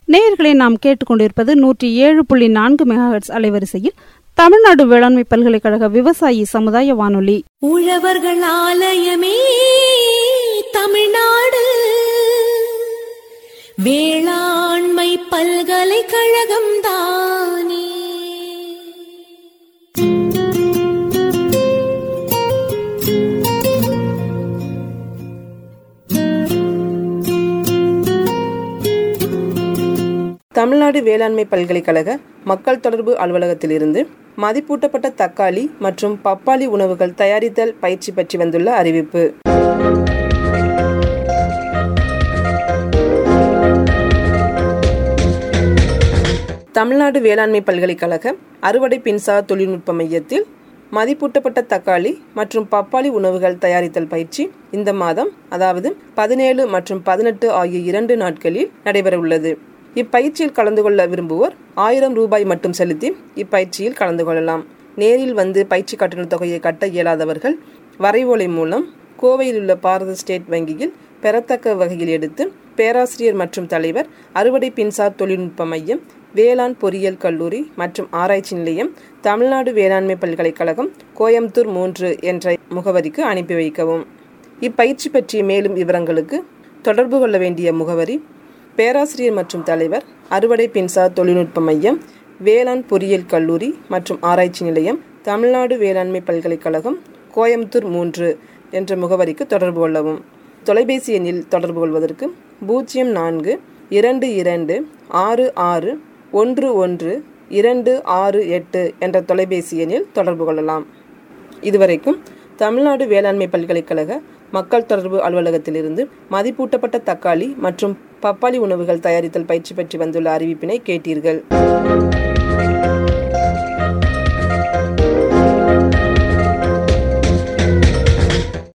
நேயர்களை நாம் கேட்டுக்கொண்டிருப்பது நூற்றி ஏழு புள்ளி நான்கு மெகாஹெட்ஸ் அலைவரிசையில் தமிழ்நாடு வேளாண்மை பல்கலைக்கழக விவசாயி சமுதாய வானொலி உழவர்கள் ஆலயமே தமிழ்நாடு வேளாண்மை பல்கலைக்கழகம் தானே தமிழ்நாடு வேளாண்மை பல்கலைக்கழக மக்கள் தொடர்பு அலுவலகத்திலிருந்து மதிப்பூட்டப்பட்ட தக்காளி மற்றும் பப்பாளி உணவுகள் தயாரித்தல் பயிற்சி பற்றி வந்துள்ள அறிவிப்பு தமிழ்நாடு வேளாண்மை பல்கலைக்கழக அறுவடை பின்சார் தொழில்நுட்ப மையத்தில் மதிப்பூட்டப்பட்ட தக்காளி மற்றும் பப்பாளி உணவுகள் தயாரித்தல் பயிற்சி இந்த மாதம் அதாவது பதினேழு மற்றும் பதினெட்டு ஆகிய இரண்டு நாட்களில் நடைபெறவுள்ளது இப்பயிற்சியில் கலந்து கொள்ள விரும்புவோர் ஆயிரம் ரூபாய் மட்டும் செலுத்தி இப்பயிற்சியில் கலந்து கொள்ளலாம் நேரில் வந்து பயிற்சி கட்டண தொகையை கட்ட இயலாதவர்கள் வரைவோலை மூலம் கோவையில் உள்ள பாரத ஸ்டேட் வங்கியில் பெறத்தக்க வகையில் எடுத்து பேராசிரியர் மற்றும் தலைவர் அறுவடை பின்சார் தொழில்நுட்ப மையம் வேளாண் பொறியியல் கல்லூரி மற்றும் ஆராய்ச்சி நிலையம் தமிழ்நாடு வேளாண்மை பல்கலைக்கழகம் கோயம்புத்தூர் மூன்று என்ற முகவரிக்கு அனுப்பி வைக்கவும் இப்பயிற்சி பற்றிய மேலும் விவரங்களுக்கு தொடர்பு கொள்ள வேண்டிய முகவரி பேராசிரியர் மற்றும் தலைவர் அறுவடை பின்சார் தொழில்நுட்ப மையம் வேளாண் பொறியியல் கல்லூரி மற்றும் ஆராய்ச்சி நிலையம் தமிழ்நாடு வேளாண்மை பல்கலைக்கழகம் கோயம்புத்தூர் மூன்று என்ற முகவரிக்கு தொடர்பு கொள்ளவும் தொலைபேசி எண்ணில் தொடர்பு கொள்வதற்கு பூஜ்ஜியம் நான்கு இரண்டு இரண்டு ஆறு ஆறு ஒன்று ஒன்று இரண்டு ஆறு எட்டு என்ற தொலைபேசி எண்ணில் தொடர்பு கொள்ளலாம் இதுவரைக்கும் தமிழ்நாடு வேளாண்மை பல்கலைக்கழக மக்கள் தொடர்பு அலுவலகத்திலிருந்து மதிப்பூட்டப்பட்ட தக்காளி மற்றும் பப்பாளி உணவுகள் தயாரித்தல் பயிற்சி பற்றி வந்துள்ள அறிவிப்பினை கேட்டீர்கள்